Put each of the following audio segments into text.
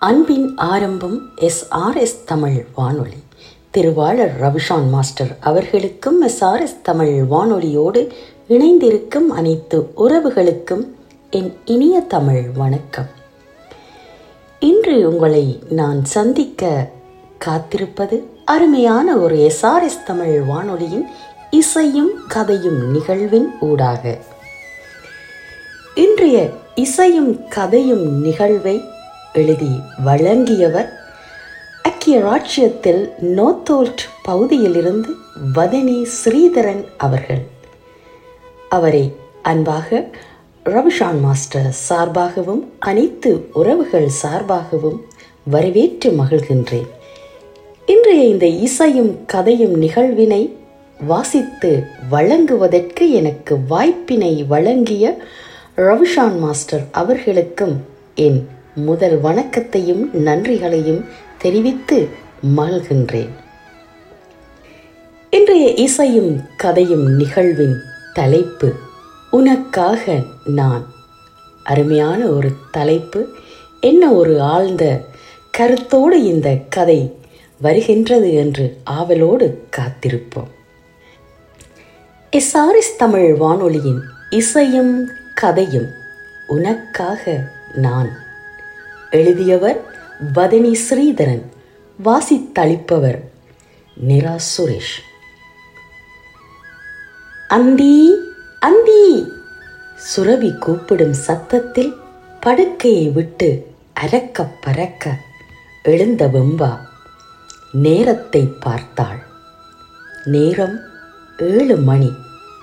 அன்பின் ஆரம்பம் S R S Tamil வானொலி திருவாளர் ரவிஷான் மாஸ்டர் அவர்களுக்கும் எஸ் ஆர் எஸ் தமிழ் வானொலியோடு இணைந்திருக்கும் அனைத்து உறவுகளுக்கும் என் இனிய தமிழ் வணக்கம் இன்று உங்களை நான் சந்திக்க காத்திருப்பது அருமையான ஒரு எஸ்ஆர்எஸ் தமிழ் வானொலியின் இசையும் கதையும் நிகழ்வின் ஊடாக இன்றைய இசையும் கதையும் நிகழ்வை எழுதி வழங்கியவர் அக்கிய ராட்சியத்தில் நோத்தோல்ட் பகுதியிலிருந்து வதனி ஸ்ரீதரன் அவர்கள் அவரை அன்பாக ரவிஷான் மாஸ்டர் சார்பாகவும் அனைத்து உறவுகள் சார்பாகவும் வரவேற்று மகிழ்கின்றேன் இன்றைய இந்த இசையும் கதையும் நிகழ்வினை வாசித்து வழங்குவதற்கு எனக்கு வாய்ப்பினை வழங்கிய ரவிஷான் மாஸ்டர் அவர்களுக்கும் என் முதல் வணக்கத்தையும் நன்றிகளையும் தெரிவித்து மகிழ்கின்றேன் இன்றைய இசையும் கதையும் நிகழ்வின் தலைப்பு உனக்காக நான் அருமையான ஒரு தலைப்பு என்ன ஒரு ஆழ்ந்த கருத்தோடு இந்த கதை வருகின்றது என்று ஆவலோடு காத்திருப்போம் எஸ்ஆர்எஸ் தமிழ் வானொலியின் இசையும் கதையும் உனக்காக நான் எழுதியவர் வதனி ஸ்ரீதரன் வாசித்தளிப்பவர் நிரா சுரேஷ் அந்தி அந்தி சுரவி கூப்பிடும் சத்தத்தில் படுக்கையை விட்டு அரக்க பறக்க எழுந்த வெம்பா நேரத்தை பார்த்தாள் நேரம் ஏழு மணி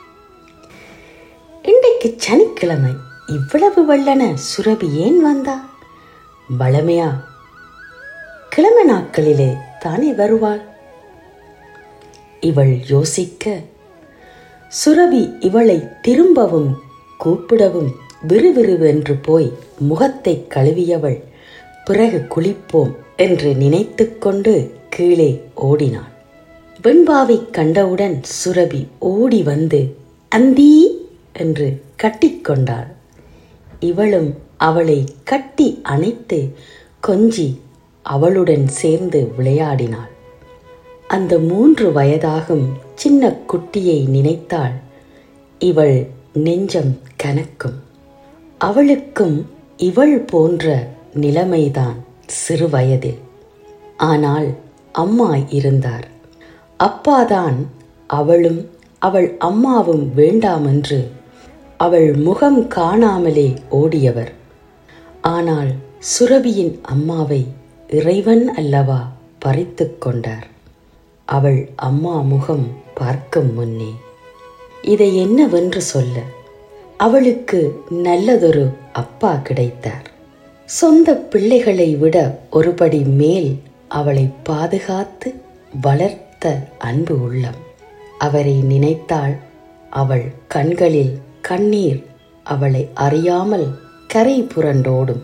இன்றைக்கு சனிக்கிழமை இவ்வளவு வெள்ளன சுரபி ஏன் வந்தா வளமையா கிழமை நாட்களிலே தானே வருவாள் இவள் யோசிக்க சுரபி இவளை திரும்பவும் கூப்பிடவும் விறுவிறுவென்று போய் முகத்தை கழுவியவள் பிறகு குளிப்போம் என்று நினைத்து கொண்டு கீழே ஓடினாள் வெண்பாவை கண்டவுடன் சுரபி ஓடி வந்து அந்தீ என்று கட்டிக்கொண்டாள் இவளும் அவளை கட்டி அணைத்து கொஞ்சி அவளுடன் சேர்ந்து விளையாடினாள் அந்த மூன்று வயதாகும் சின்ன குட்டியை நினைத்தால் இவள் நெஞ்சம் கனக்கும் அவளுக்கும் இவள் போன்ற நிலைமைதான் சிறுவயதில் ஆனால் அம்மா இருந்தார் அப்பாதான் அவளும் அவள் அம்மாவும் வேண்டாமென்று அவள் முகம் காணாமலே ஓடியவர் ஆனால் சுரபியின் அம்மாவை இறைவன் அல்லவா பறித்து கொண்டார் அவள் அம்மா முகம் பார்க்கும் முன்னே இதை என்னவென்று சொல்ல அவளுக்கு நல்லதொரு அப்பா கிடைத்தார் சொந்த பிள்ளைகளை விட ஒருபடி மேல் அவளை பாதுகாத்து வளர்த்த அன்பு உள்ளம் அவரை நினைத்தால் அவள் கண்களில் கண்ணீர் அவளை அறியாமல் கரை புரண்டோடும்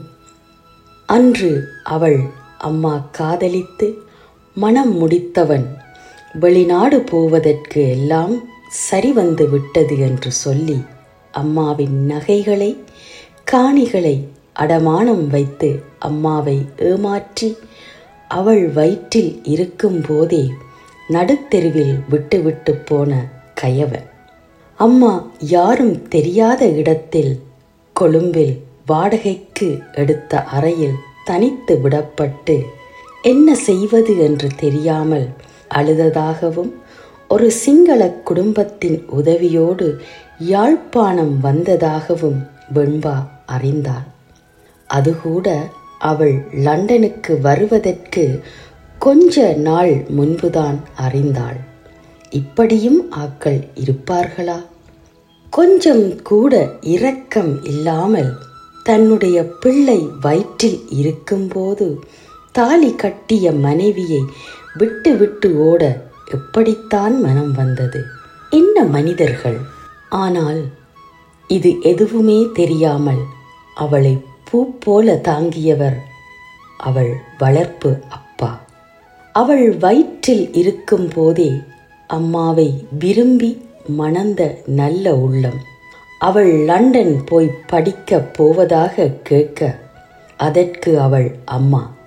அன்று அவள் அம்மா காதலித்து மனம் முடித்தவன் வெளிநாடு போவதற்கு எல்லாம் சரி வந்து விட்டது என்று சொல்லி அம்மாவின் நகைகளை காணிகளை அடமானம் வைத்து அம்மாவை ஏமாற்றி அவள் வயிற்றில் இருக்கும் போதே நடுத்தெருவில் விட்டுவிட்டு போன கயவன் அம்மா யாரும் தெரியாத இடத்தில் கொழும்பில் வாடகைக்கு எடுத்த அறையில் தனித்து விடப்பட்டு என்ன செய்வது என்று தெரியாமல் அழுததாகவும் ஒரு சிங்கள குடும்பத்தின் உதவியோடு யாழ்ப்பாணம் வந்ததாகவும் வெண்பா அறிந்தாள் அதுகூட அவள் லண்டனுக்கு வருவதற்கு கொஞ்ச நாள் முன்புதான் அறிந்தாள் இப்படியும் ஆக்கள் இருப்பார்களா கொஞ்சம் கூட இரக்கம் இல்லாமல் தன்னுடைய பிள்ளை வயிற்றில் இருக்கும்போது தாலி கட்டிய மனைவியை விட்டு விட்டு ஓட எப்படித்தான் மனம் வந்தது என்ன மனிதர்கள் ஆனால் இது எதுவுமே தெரியாமல் அவளை பூ போல தாங்கியவர் அவள் வளர்ப்பு அப்பா அவள் வயிற்றில் இருக்கும் போதே அம்மாவை விரும்பி மணந்த நல்ல உள்ளம் அவள் லண்டன் போய் படிக்கப் போவதாக கேட்க அதற்கு அவள் அம்மா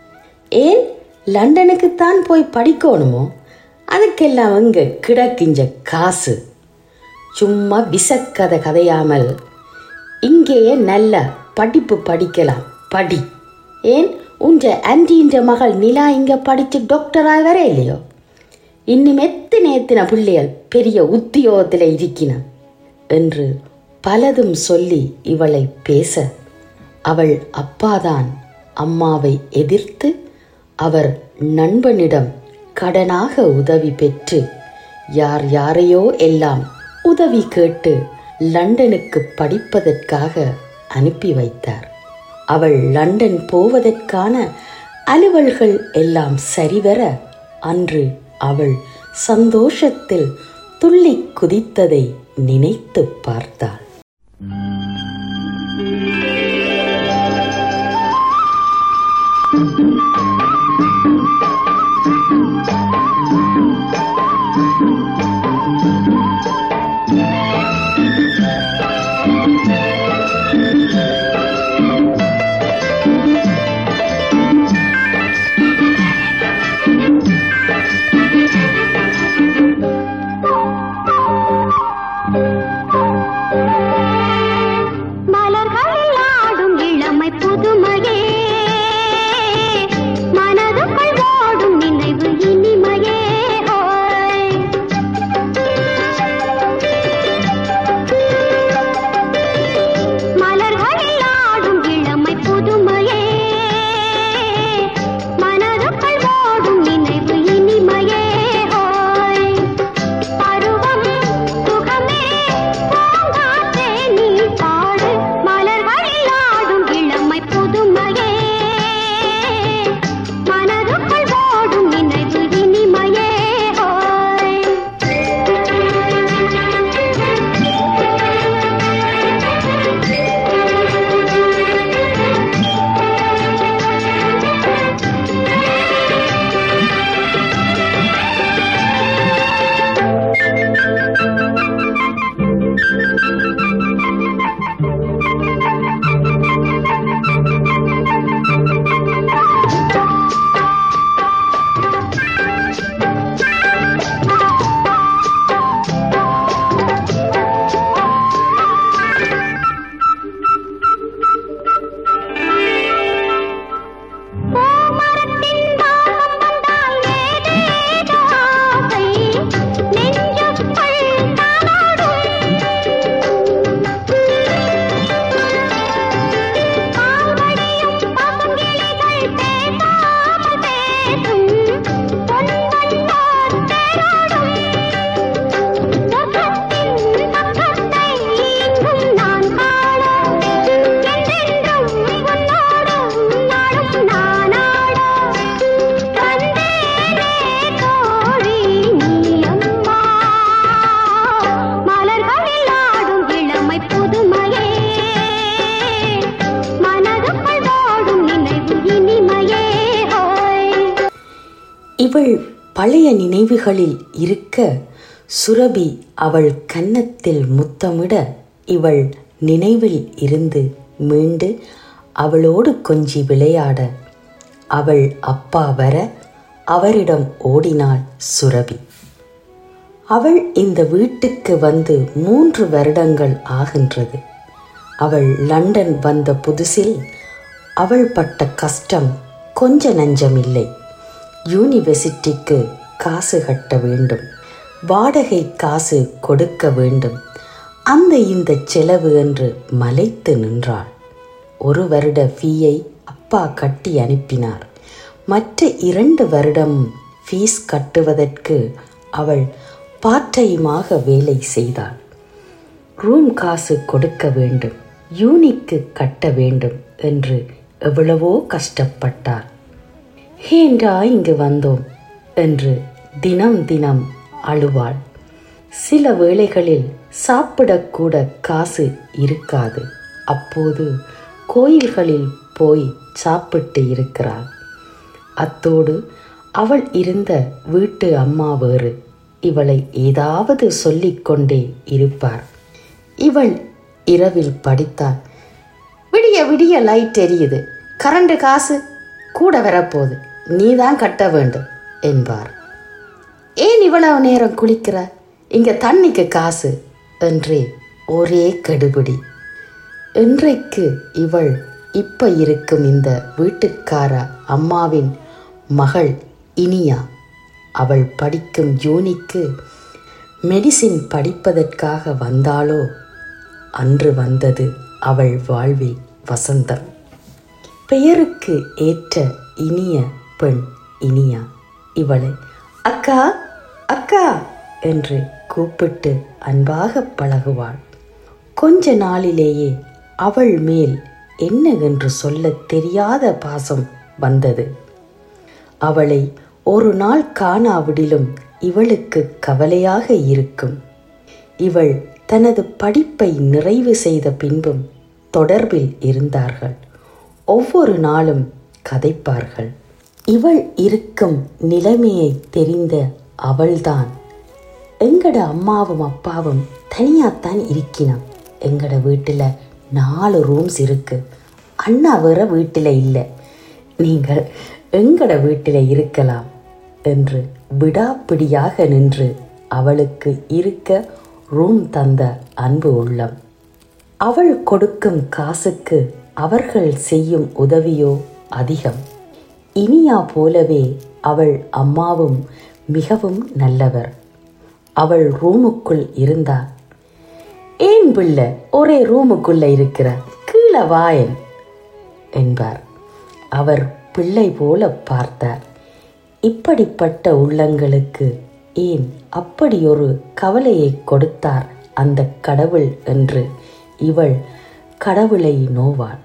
ஏன் லண்டனுக்குத்தான் போய் படிக்கணுமோ அதுக்கெல்லாம் அங்கே கிடக்கிஞ்ச காசு சும்மா விசக்கதை கதையாமல் இங்கேயே நல்ல படிப்பு படிக்கலாம் படி ஏன் உன்ற ஆன்டின்ற மகள் நிலா இங்கே படித்து டாக்டராக வர இல்லையோ இன்னும் எத்தனை எத்தனை பிள்ளைகள் பெரிய உத்தியோகத்தில் இருக்கின என்று பலதும் சொல்லி இவளை பேச அவள் அப்பாதான் அம்மாவை எதிர்த்து அவர் நண்பனிடம் கடனாக உதவி பெற்று யார் யாரையோ எல்லாம் உதவி கேட்டு லண்டனுக்கு படிப்பதற்காக அனுப்பி வைத்தார் அவள் லண்டன் போவதற்கான அலுவல்கள் எல்லாம் சரிவர அன்று அவள் சந்தோஷத்தில் துள்ளி குதித்ததை நினைத்து பார்த்தாள் மலர்களில் ஆடும் இளமை புதுமையே மனதுக்குள் ஓடும் நினைவு இனிமையே ஓய். மலர்களில் ஆடும் இளமை புதுமையே மனதுக்குள் ஓடும் நினைவு இனிமையே ஓய். பருவம் சுகமே பூங்காற்றே நீ பாடு மலர்களில் ஆடும் இளமை புதுமையே மனதுக்குள் ஓடும் நினைவு இனிமையே ஓய் பூமரத்தின் வாசம் வந்தால் ஏதேதோ ஆசை நெஞ்சுக்குள் தானாடும். பால்வடியும் பசுங்கிளிகள் பேசாமல் பேசும் பொன்வண்ணோர் தேரோடும். சொர்க்கத்தின் பக்கத்தை இங்கும் நான் காண என்றென்றும் உன்னோடும் நாடும் நானாட கண்டேனே தோழி நீ அம்மா மலர்களில் ஆடும் இளமை புதுமையே மனதுக்குள் ஓடும் நினைவு இனிமையே ஹோய் இவள் பழைய நினைவுகளில் இருக்க சுரபி அவள் கன்னத்தில் முத்தமிட இவள் நினைவில் இருந்து மீண்டு அவளோடு கொஞ்சி விளையாட அவள் அப்பா வர அவரிடம் ஓடினாள் சுரபி அவள் இந்த வீட்டுக்கு வந்து மூன்று வருடங்கள் ஆகின்றது அவள் லண்டன் வந்த புதுசில் அவள் பட்ட கஷ்டம் கொஞ்ச நஞ்சமில்லை யூனிவர்சிட்டிக்கு காசு கட்ட வேண்டும் வாடகை காசு கொடுக்க வேண்டும் அந்த இந்த செலவு என்று மலைத்து நின்றாள் ஒரு வருட ஃபீயை அப்பா கட்டி அனுப்பினார் மற்ற இரண்டு வருடம் ஃபீஸ் கட்டுவதற்கு அவள் பார்ட் டைமாக வேலை செய்தாள் ரூம் காசு கொடுக்க வேண்டும் யூனிக்கு கட்ட வேண்டும் என்று எவ்வளவோ கஷ்டப்பட்டார் ஏண்டா இங்கு வந்தோம் என்று தினம் தினம் அழுவாள் சில வேளைகளில் சாப்பிடக்கூட காசு இருக்காது அப்போது கோயில்களில் போய் சாப்பிட்டு இருக்கிறாள் அத்தோடு அவள் இருந்த வீட்டு அம்மா வேறு இவளை ஏதாவது சொல்லிக்கொண்டே இருப்பார் இவள் இரவில் படித்தாள் விடிய விடிய லைட் எரியுது கரண்ட் காசு கூட வரப்போகுது நீதான் கட்ட வேண்டும் என்பார் ஏன் இவ்வளவு நேரம் குளிக்கிற இங்க தண்ணிக்கு காசு என்றே ஒரே கெடுபிடி இன்றைக்கு இவள் இப்ப இருக்கும் இந்த வீட்டுக்கார அம்மாவின் மகள் இனியா அவள் படிக்கும் யூனிக்கு மெடிசின் படிப்பதற்காக வந்தாளோ அன்று வந்தது அவள் வாழ்வில் வசந்தம் பெயருக்கு ஏற்ற இனிய பெண் இனியா இவளை அக்கா அக்கா என்று கூப்பிட்டு அன்பாக பழகுவாள் கொஞ்ச நாளிலேயே அவள் மேல் என்ன என்று சொல்லத் தெரியாத பாசம் வந்தது அவளை ஒரு நாள் காணாவிடிலும் இவளுக்கு கவலையாக இருக்கும் இவள் தனது படிப்பை நிறைவு செய்த பின்பும் தொடர்பில் இருந்தார்கள் ஒவ்வொரு நாளும் கதைப்பார்கள் இவள் இருக்கும் நிலைமையை தெரிந்த அவள்தான் எங்கட அம்மாவும் அப்பாவும் தனியாத்தான் இருக்கினோம் எங்கட வீட்டில் நாலு ரூம்ஸ் இருக்கு அண்ணா வேற வீட்டில் இல்லை நீங்கள் எங்கட வீட்டில் இருக்கலாம் என்று விடாப்பிடியாக நின்று அவளுக்கு இருக்க ரூம் தந்த அன்பு உள்ளம் அவள் கொடுக்கும் காசுக்கு அவர்கள் செய்யும் உதவியோ அதிகம் இனியா போலவே அவள் அம்மாவும் மிகவும் நல்லவர் அவள் ரூமுக்குள் இருந்தாள் ஏன் பிள்ளை ஒரே ரூமுக்குள்ள இருக்கிற கீழே வாயன் என்பார் அவர் பிள்ளை போல பார்த்தார் இப்படிப்பட்ட உள்ளங்களுக்கு ஏன் அப்படி ஒரு கவலையை கொடுத்தார் அந்த கடவுள் என்று இவள் கடவுளை நோவாள்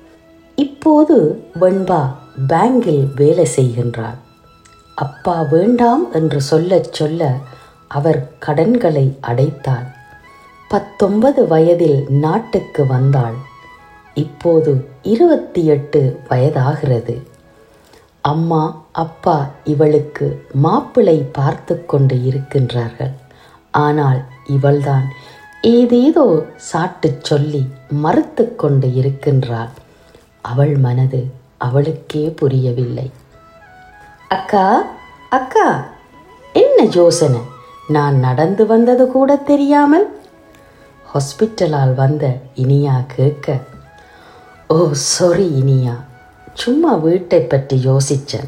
இப்போது வெண்பா பேங்கில் வேலை செய்கின்றாள் அப்பா வேண்டாம் என்று சொல்லச் சொல்ல அவர் கடன்களை அடைத்தாள் பத்தொன்பது வயதில் நாட்டுக்கு வந்தாள் இப்போது இருபத்தி எட்டு வயதாகிறது அம்மா அப்பா இவளுக்கு மாப்பிளை பார்த்து கொண்டு இருக்கின்றார்கள் ஆனால் இவள்தான் ஏதேதோ சாட்டுச் சொல்லி மறுத்து கொண்டு இருக்கின்றாள் அவள் மனது அவளுக்கே புரியவில்லை அக்கா அக்கா என்ன யோசனை நான் நடந்து வந்தது கூட தெரியாமல் ஹாஸ்பிட்டலால் வந்த இனியா கேட்க ஓ சாரி இனியா சும்மா வீட்டை பற்றி யோசிச்சேன்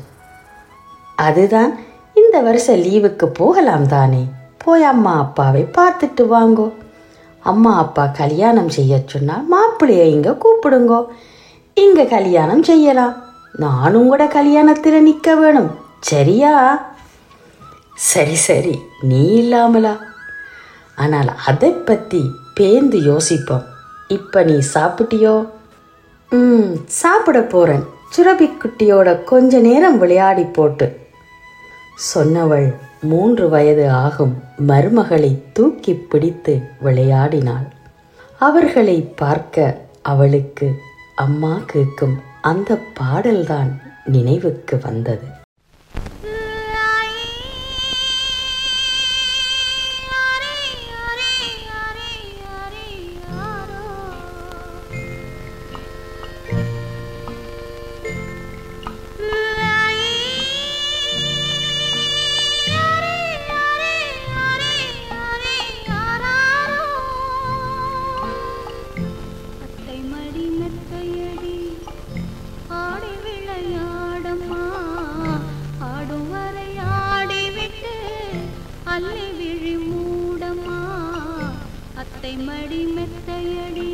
அதுதான் இந்த வருஷம் லீவுக்கு போகலாம் தானே போய் அம்மா அப்பாவை பார்த்துட்டு வாங்கோ அம்மா அப்பா கல்யாணம் செய்ய சொன்னால் மாப்பிள்ளைய இங்கே கூப்பிடுங்கோ இங்கே கல்யாணம் செய்யலாம் நானும் கூட கல்யாணத்தில் நிற்க வேணும் சரியா சரி சரி நீ இல்லாமலா ஆனால் அதை பற்றி பேந்து யோசிப்போம் இப்போ நீ சாப்பிட்டியோ ம் சாப்பிட போகிறேன் சுரபிக்குட்டியோட கொஞ்ச நேரம் விளையாடி போட்டு சொன்னவள் மூன்று வயது ஆகும் மருமகளை தூக்கி பிடித்து விளையாடினாள் அவர்களை பார்க்க அவளுக்கு அம்மா கேட்கும் அந்த பாடல்தான் நினைவுக்கு வந்தது அத்தை மடி மெத்தையடி ஆடி விளையாடம்மா ஆடும் வரை ஆடிவிட்டு அள்ளி விழி மூடம்மா அத்தை மடி மெத்தையடி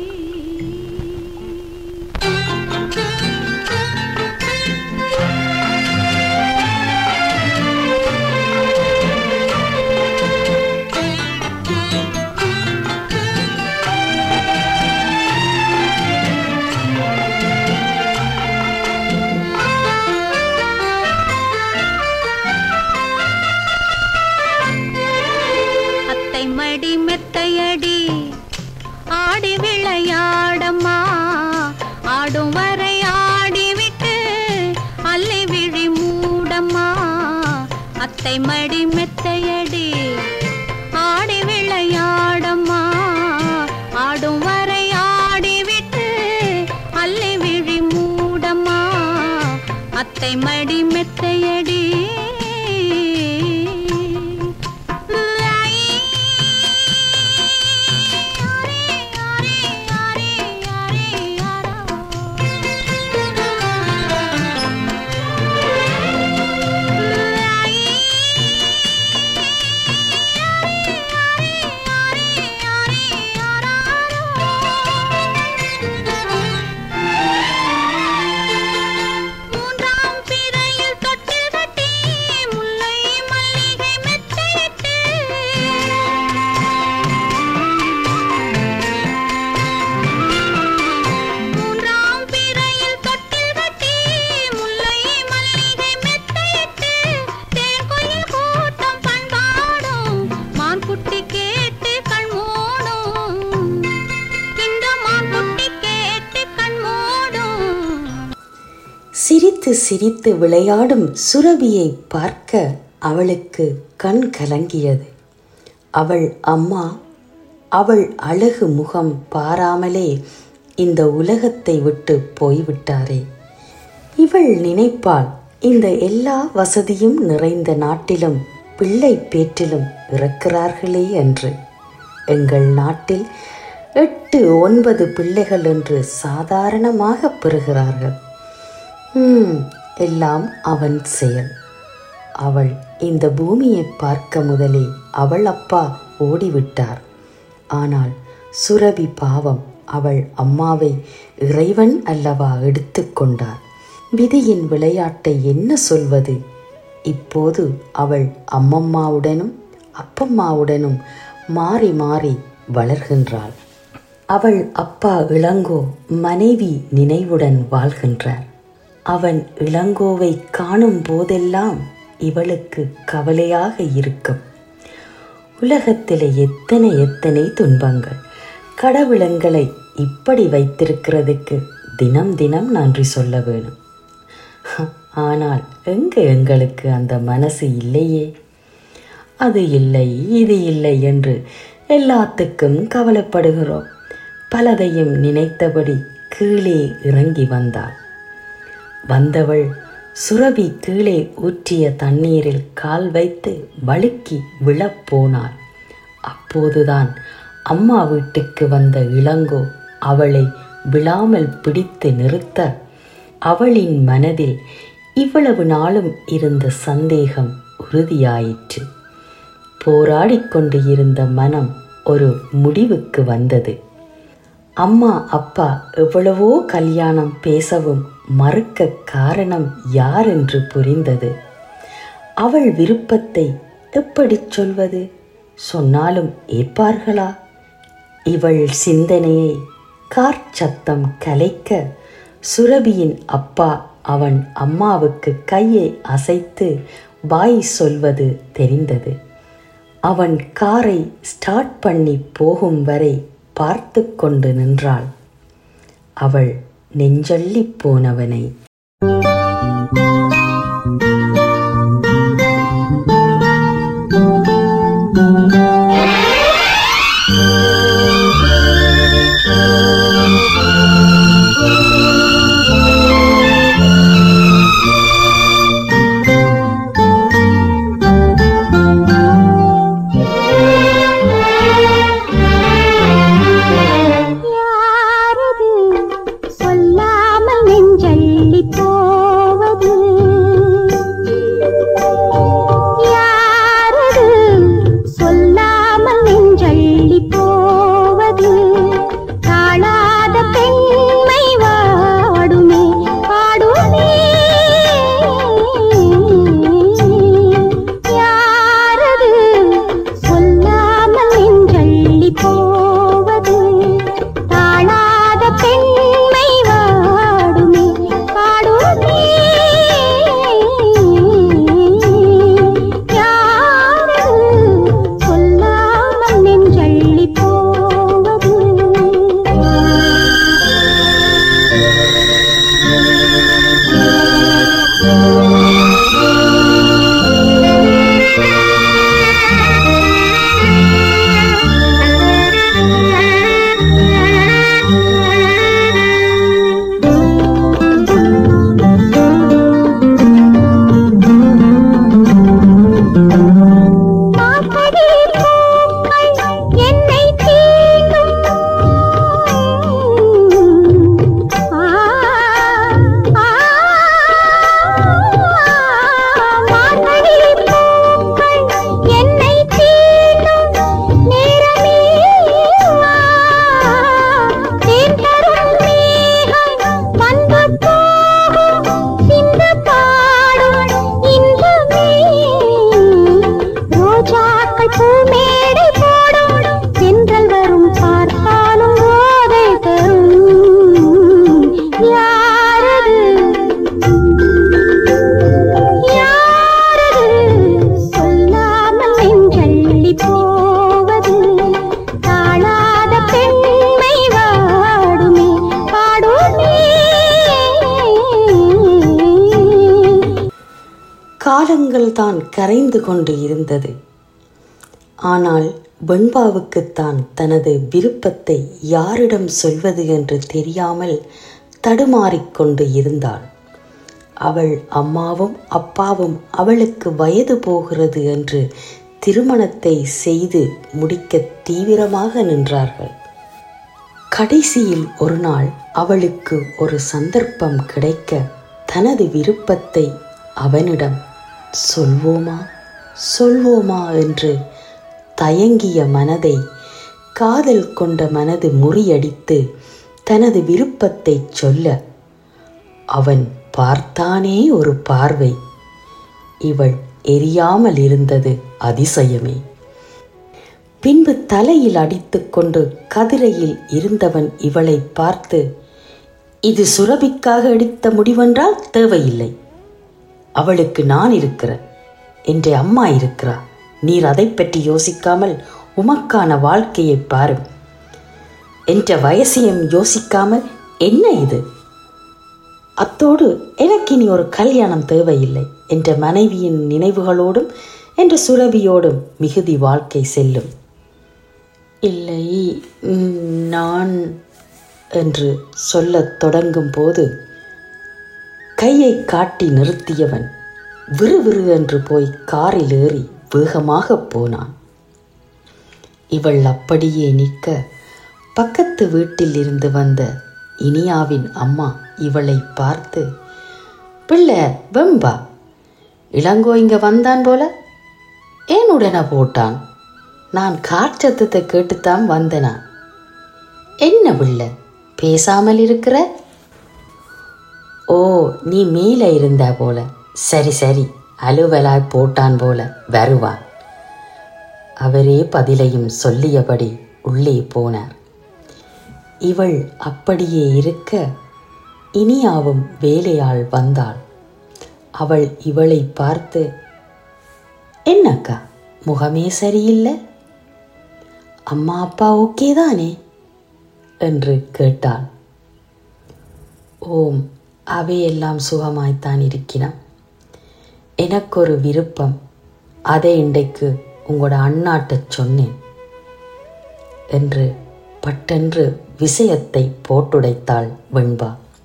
அத்தை மடி மெத்தையடி ஆடி விளையாடம்மா ஆடும் வரை ஆடிவிட்டு அள்ளி விழி மூடம்மா அத்தை மடி மெத்தையடி ஆடி விளையாடம்மா ஆடும் வரை ஆடிவிட்டு அள்ளி விழி மூடம்மா அத்தை மடி மெத்தையடி மூன்றாம் பிறையில் தொட்டில் கட்டி முல்லை மல்லிகை மெத்தையிட்டு மூன்றாம் பிறையில் தொட்டில் கட்டி முல்லை மல்லிகை மெத்தையிட்டு தேன்குயில் கூட்டம் பண்பாடும் மான்குட்டி கேட்டு கண் மூடும் இந்த மான்குட்டி கேட்டு கண் மூடும் சிரித்து சிரித்து விளையாடும் சுரபியை பார்க்க அவளுக்கு கண் கலங்கியது அவள் அம்மா அவள் அழகு முகம் பாராமலே இந்த உலகத்தை விட்டு போய்விட்டாரே இவள் நினைப்பாள் இந்த எல்லா வசதியும் நிறைந்த நாட்டிலும் பிள்ளை பேற்றிலும் இறக்கிறார்களே என்று எங்கள் நாட்டில் எட்டு ஒன்பது பிள்ளைகள் என்று சாதாரணமாக பெறுகிறார்கள் ம், எல்லாம் அவன் செயல் அவள் இந்த பூமியை பார்க்க முதலே அவள் அப்பா ஓடிவிட்டார் ஆனால் சுரபி பாவம் அவள் அம்மாவை இறைவன் அல்லவா எடுத்துக்கொண்டார் விதியின் விளையாட்டை என்ன சொல்வது இப்போது அவள் அம்மம்மாவுடனும் அப்பம்மாவுடனும் மாறி மாறி வளர்கின்றாள் அவள் அப்பா இளங்கோ மனைவி நினைவுடன் வாழ்கின்றார் அவன் இளங்கோவை காணும் போதெல்லாம் இவளுக்கு கவலையாக இருக்கும் உலகத்திலே எத்தனை எத்தனை துன்பங்கள் கடவுளங்களை இப்படி வைத்திருக்கிறதுக்கு தினம் தினம் நன்றி சொல்ல வேணும் ஆனால் எங்க எங்களுக்கு அந்த மனசு இல்லையே அது இல்லை இது இல்லை என்று எல்லாத்துக்கும் கவலைப்படுகிறோம் பலதையும் நினைத்தபடி கீழே இறங்கி வந்தாள் வந்தவள் சுரபி கீழே ஊற்றிய தண்ணீரில் கால் வைத்து வழுக்கி விழப்போனாள் அப்போதுதான் அம்மா வீட்டுக்கு வந்த இளங்கோ அவளை விழாமல் பிடித்து நிறுத்த அவளின் மனதில் இவ்வளவு நாளும் இருந்த சந்தேகம் உறுதியாயிற்று போராடிக் கொண்டு இருந்த மனம் ஒரு முடிவுக்கு வந்தது அம்மா அப்பா எவ்வளவோ கல்யாணம் பேசவும் மறுக்க காரணம் யார் என்று புரிந்தது அவள் விருப்பத்தை எப்படி சொல்வது சொன்னாலும் ஏற்பார்களா இவள் சிந்தனையை கார் சத்தம் கலைக்க சுரபியின் அப்பா அவன் அம்மாவுக்கு கையை அசைத்து பாய் சொல்வது தெரிந்தது அவன் காரை ஸ்டார்ட் பண்ணி போகும் வரை பார்த்து கொண்டு நின்றாள் அவள் நெஞ்சள்ளி போனவனை யாரது சொல்லாமல் நெஞ்சள்ளி காலங்கள் தான் கரைந்து கொண்டு இருந்தது ஆனால் வெண்பாவுக்குத்தான் தனது விருப்பத்தை யாரிடம் சொல்வது என்று தெரியாமல் தடுமாறிக்கொண்டு இருந்தாள் அவள் அம்மாவும் அப்பாவும் அவளுக்கு வயது போகிறது என்று திருமணத்தை செய்து முடிக்க தீவிரமாக நின்றார்கள் கடைசியில் ஒரு நாள் அவளுக்கு ஒரு சந்தர்ப்பம் கிடைக்க தனது விருப்பத்தை அவனிடம் சொல்வோமா சொல்வோமா என்று தயங்கிய மனதை காதல் கொண்ட மனது முறியடித்து தனது விருப்பத்தை சொல்ல அவன் பார்த்தானே ஒரு பார்வை இவள் எரியாமல் இருந்தது அதிசயமே பின்பு தலையில் அடித்துக்கொண்டு கதிரையில் இருந்தவன் இவளை பார்த்து இது சுரபிக்காக எடுத்த முடிவென்றால் தேவையில்லை அவளுக்கு நான் இருக்கிறேன் என்ற அம்மா இருக்கிறா நீர் அதை பற்றி யோசிக்காமல் உமக்கான வாழ்க்கையை பாரும் என்ற வயசையும் யோசிக்காமல் என்ன இது அத்தோடு எனக்கு இனி ஒரு கல்யாணம் தேவையில்லை என்ற மனைவியின் நினைவுகளோடும் என்ற சுரபியோடும் மிகுதி வாழ்க்கை செல்லும் இல்லை ம், நான் என்று சொல்லத் தொடங்கும் போது கையை காட்டி நிறுத்தியவன் விறுவிறு என்று போய் காரில் ஏறி வேகமாக போனான் இவள் அப்படியே நிற்க பக்கத்து வீட்டில் இருந்து வந்த இனியாவின் அம்மா இவளை பார்த்து பிள்ளை வெம்பா இளங்கோ இங்க வந்தான் போல ஏன் உடனே போட்டான் நான் காற்றத்தத்தை கேட்டுத்தான் வந்தனா என்ன பிள்ளை பேசாமல் இருக்கிற ஓ நீ மேலே இருந்தா போல சரி சரி அலுவலாய் போட்டான் போல வருவான் அவரே பதிலையும் சொல்லியபடி உள்ளே போனார் இவள் அப்படியே இருக்க இனியாவும் வேலையாள் வந்தாள் அவள் இவளை பார்த்து என்னக்கா முகமே சரியில்லை அம்மா அப்பா ஓகே தானே என்று கேட்டாள் ஓம் அவையெல்லாம் சுகமாய்த்தான் இருக்கிறான் எனக்கொரு விருப்பம் அதை இன்றைக்கு உங்களோட அண்ணாட்டச் சொன்னேன் என்று பட்டென்று விஷயத்தை போட்டுடைத்தாள் வெண்பா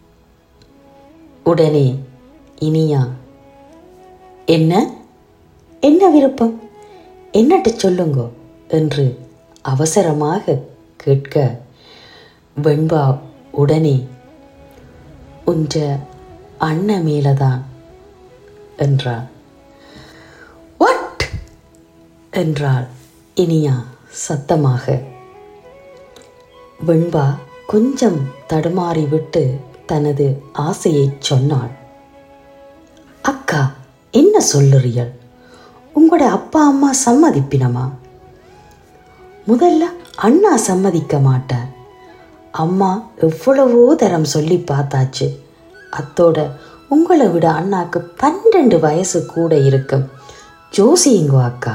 உடனே இனியா என்ன என்ன விருப்பம் என்னட்டு சொல்லுங்கோ என்று அவசரமாக கேட்க வெண்பா உடனே உன்ற அண்ண மேலதான் என்றாள் வாட் என்றாள் இனியா சத்தமாக வெண்பா கொஞ்சம் தடுமாறிவிட்டு தனது ஆசையைச் சொன்னாள் அக்கா என்ன சொல்லுறியல் உங்களோட அப்பா அம்மா சம்மதிப்பினமா முதல்ல அண்ணா சம்மதிக்க மாட்டார் அம்மா எவ்வளவோ தரம் சொல்லி பார்த்தாச்சு அத்தோட உங்களை விட அண்ணாக்கு பன்னெண்டு வயசு கூட இருக்கும் ஜோசியுங்கோ அக்கா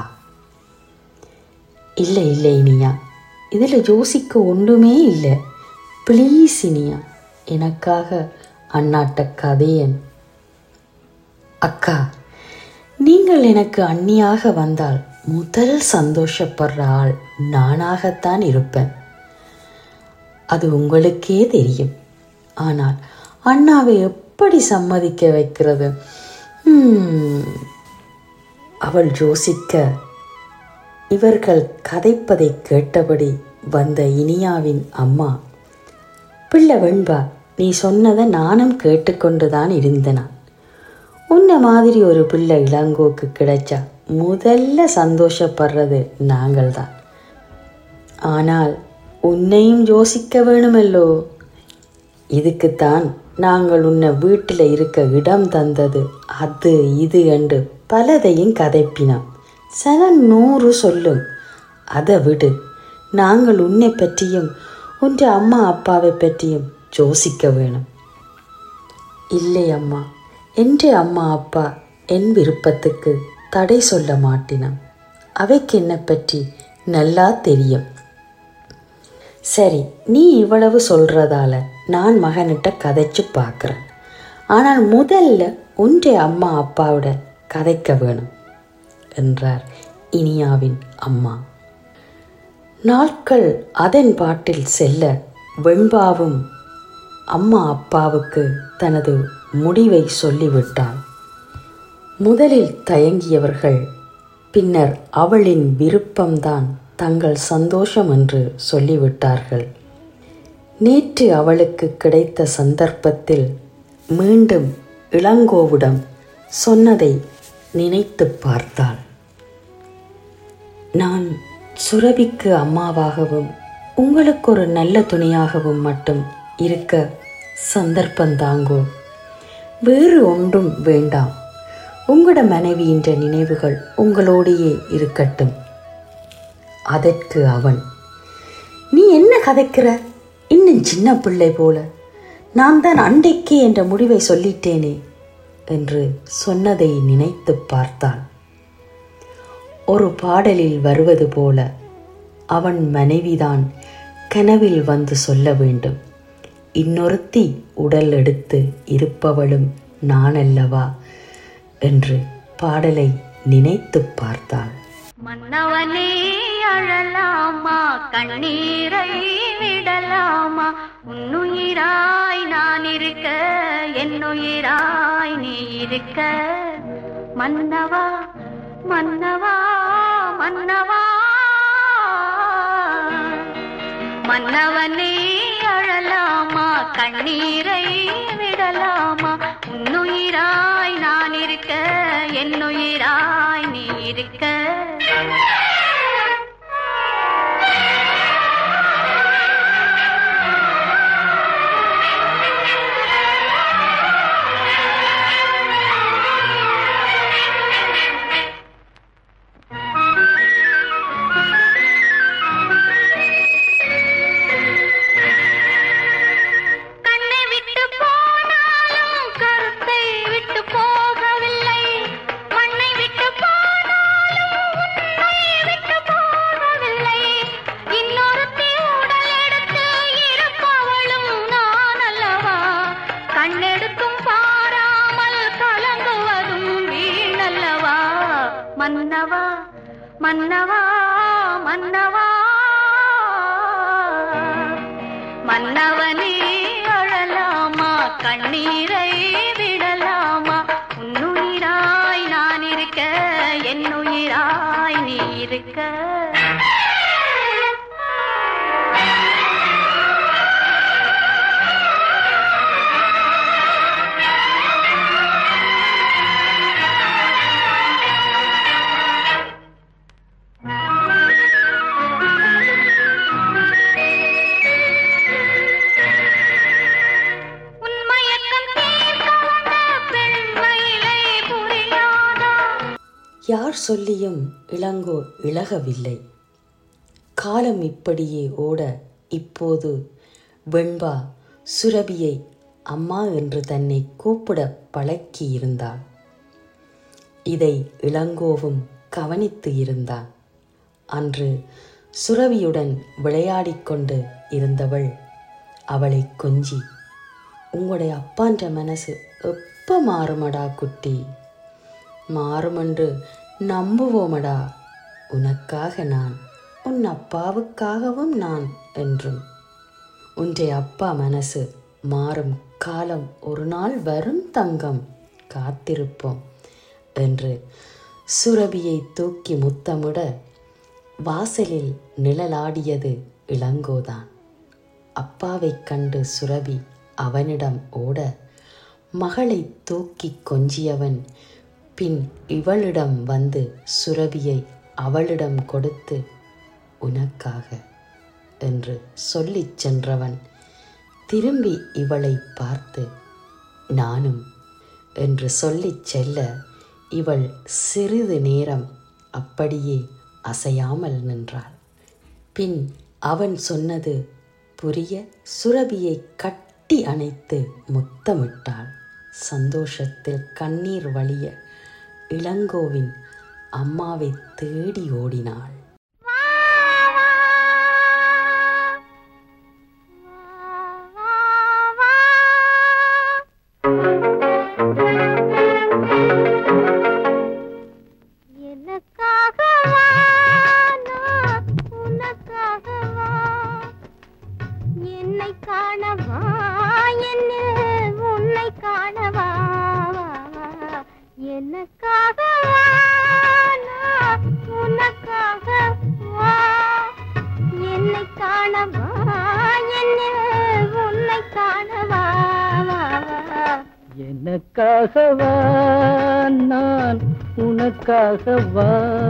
இல்லை இல்லை இனியா இதில் யோசிக்க ஒன்றுமே இல்லை ப்ளீஸ் இனியா எனக்காக அண்ணாட்ட கதையன் அக்கா நீங்கள் எனக்கு அண்ணியாக வந்தால் முதல் சந்தோஷப்படுற ஆள் நானாகத்தான் இருப்பேன் அது உங்களுக்கே தெரியும் ஆனால் அண்ணாவை எப்படி சம்மதிக்க வைக்கிறது ஹம். அவள் யோசிக்க இவர்கள் கதைப்பதை கேட்டபடி வந்த இனியாவின் அம்மா பிள்ளை வெண்பா நீ சொன்னதை நானும் கேட்டுக்கொண்டுதான் இருந்தேனா உன்னை மாதிரி ஒரு பிள்ளை இளங்கோக்கு கிடைச்சா முதல்ல சந்தோஷப்படுறது நாங்கள்தான் ஆனால் உன்னையும் யோசிக்க வேணுமல்லோ இதுக்குத்தான் நாங்கள் உன்னை வீட்டில் இருக்க இடம் தந்தது அது இது என்று பலதையும் கதைப்பினோம் சில நூறு சொல்லும் அதை விடு நாங்கள் உன்னை பற்றியும் உன் அம்மா அப்பாவை பற்றியும் யோசிக்க வேணும் இல்லை அம்மா என்ற அம்மா அப்பா என் விருப்பத்துக்கு தடை சொல்ல மாட்டினான் அவைக்கு என்னை பற்றி நல்லா தெரியும் சரி நீ இவ்வளவு சொல்றதால நான் மகனிட்ட கதைச்சு பார்க்குறேன் ஆனால் முதல்ல உன்றை அம்மா அப்பாவோட கதைக்க வேணும் என்றார் இனியாவின் அம்மா நாட்கள் அதன் பாட்டில் செல்ல வெண்பாவும் அம்மா அப்பாவுக்கு தனது முடிவை சொல்லிவிட்டாள் முதலில் தயங்கியவர்கள் பின்னர் அவளின் விருப்பம்தான் தங்கள் சந்தோஷம் என்று சொல்லிவிட்டார்கள் நேற்று அவளுக்கு கிடைத்த சந்தர்ப்பத்தில் மீண்டும் இளங்கோவிடம் சொன்னதை நினைத்து பார்த்தாள் நான் சுரபிக்கு அம்மாவாகவும் உங்களுக்கு ஒரு நல்ல துணையாகவும் மட்டும் இருக்க சந்தர்ப்பந்தாங்கோ வேறு ஒன்றும் வேண்டாம் உங்களோட மனைவியின்ற நினைவுகள் உங்களோடையே இருக்கட்டும் அதற்கு அவன் நீ என்ன கதைக்கிற இன்னும் சின்ன பிள்ளை போல நான் தான் அண்டைக்கே என்ற முடிவை சொல்லிட்டேனே என்று சொன்னதை நினைத்து பார்த்தான் ஒரு பாடலில் வருவது போல அவன் மனைவிதான் கனவில் வந்து சொல்ல வேண்டும் இன்னொருத்தி உடல் எடுத்து இருப்பவளும் நானல்லவா என்று பாடலை நினைத்து பார்த்தாள் மன்னவனே அழலாமா கண்ணீரை விடலாமா உன்னுயிராய் நான் இருக்க என்னுயிராய் நீ இருக்க மன்னவா மன்னவா மன்னவா மன்னவனே அழலாமா கண்ணீரை விடலாமா உன்னுயிராய் நான் இருக்க என்னுயிராய் நீ இருக்க கண்ணை விட்டு போனாலும் கருத்தை விட்டு போகவில்லை மண்ணை விட்டு போனாலும் உன்னை விட்டு போகவில்லை இன்னொருத்தி உடல் எடுத்து இருப்பவளும் நான் அல்லவா கண்ணெடுத்தும் பாராமல் கலங்குவதும் வீணல்லவா மன்னவா மன்னவா மன்னவா மன்னவனே அழலாமா கண்ணீரை விடலாமா உன்னுயிராய் நான் இருக்க என்னுயிராய் நீ இருக்க உன்மயக்கம் தீர்க்க வந்த பெண்மயிலை புரியாதா யார் சொல்லியும் இளங்கோ இழகவில்லை காலம் இப்படியே ஓட இப்போது வெண்பா சுரபியை அம்மா என்று தன்னை கூப்பிட பழக்கியிருந்தாள் இதை இளங்கோவும் கவனித்து இருந்தான் அன்று சுரவியுடன் விளையாடிக் கொண்டு இருந்தவள் அவளை கொஞ்சி உங்களுடைய அப்பான்ற மனசு எப்ப மாறுமடா குட்டி மாறுமென்று நம்புவோமடா உனக்காக நான் உன் அப்பாவுக்காகவும் நான் என்றும் உன்றைய அப்பா மனசு மாறும் காலம் ஒரு நாள் வரும் தங்கம் காத்திருப்போம் என்று சுரபியை தூக்கி முத்தமிட வாசலில் நிழலாடியது இளங்கோதான் அப்பாவைக் கண்டு சுரபி அவனிடம் ஓட மகளை தூக்கி கொஞ்சியவன் பின் இவளிடம் வந்து சுரபியை அவளிடம் கொடுத்து உனக்காக என்று சொல்லிச் சென்றவன் திரும்பி இவளை பார்த்து நானும் என்று சொல்லிச் செல்ல இவள் சிறிது நேரம் அப்படியே அசையாமல் நின்றாள் பின் அவன் சொன்னது புரிய சுரபியை கட்டி அணைத்து முத்தமிட்டாள் சந்தோஷத்தில் கண்ணீர் வழிய இளங்கோவின் அம்மாவை தேடி ஓடினாள் எனக்காகவா நான் உனக்காகவா என்னை காணவா என்னில் உன்னை காணவா வா, வா. எனக்காகவா நான் உனக்காகவா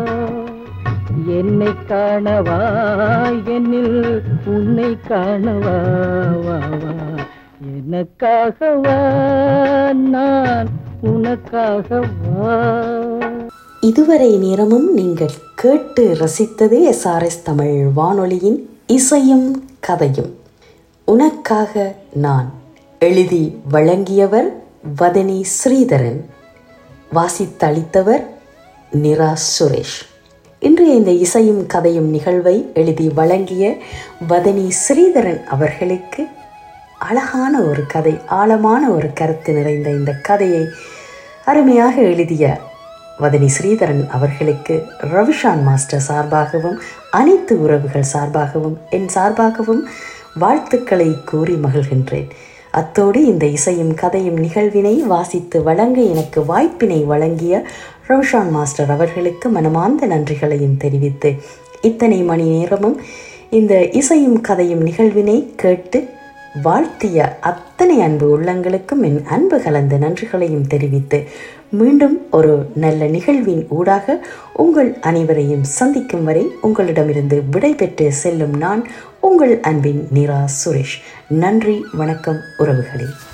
என்னை காணவா என்னில் உன்னை காணவா வா வா எனக்காகவா நான் உனக்காகவா இதுவரை நேரமும் நீங்கள் கேட்டு ரசித்தது எஸ்ஆர்எஸ் தமிழ் வானொலியின் இசையும் கதையும் உனக்காக நான் எழுதி வழங்கியவர் வதனி ஸ்ரீதரன் வாசித்தளித்தவர் நிரா சுரேஷ் இன்றைய இந்த இசையும் கதையும் நிகழ்வை எழுதி வழங்கிய வதனி ஸ்ரீதரன் அவர்களுக்கு அழகான ஒரு கதை ஆழமான ஒரு கருத்து நிறைந்த இந்த கதையை அருமையாக எழுதிய வதனி ஸ்ரீதரன் அவர்களுக்கு ரவிஷான் மாஸ்டர் சார்பாகவும் அனைத்து உறவுகள் சார்பாகவும் என் சார்பாகவும் வாழ்த்துக்களை கூறி மகிழ்கின்றேன் அத்தோடு இந்த இசையும் கதையும் நிகழ்வினை வாசித்து வழங்க எனக்கு வாய்ப்பினை வழங்கிய ரவிஷான் மாஸ்டர் அவர்களுக்கு மனமார்ந்த நன்றிகளையும் தெரிவித்து இத்தனை மணி நேரமும் இந்த இசையும் கதையும் நிகழ்வினை கேட்டு வாழ்த்திய அத்தனை அன்பு உள்ளங்களுக்கும் என் அன்பு கலந்த நன்றிகளையும் தெரிவித்து மீண்டும் ஒரு நல்ல நிகழ்வின் ஊடாக உங்கள் அனைவரையும் சந்திக்கும் வரை உங்களிடமிருந்து விடைபெற்று செல்லும் நான் உங்கள் அன்பின் நிரா சுரேஷ் நன்றி வணக்கம் உறவுகளே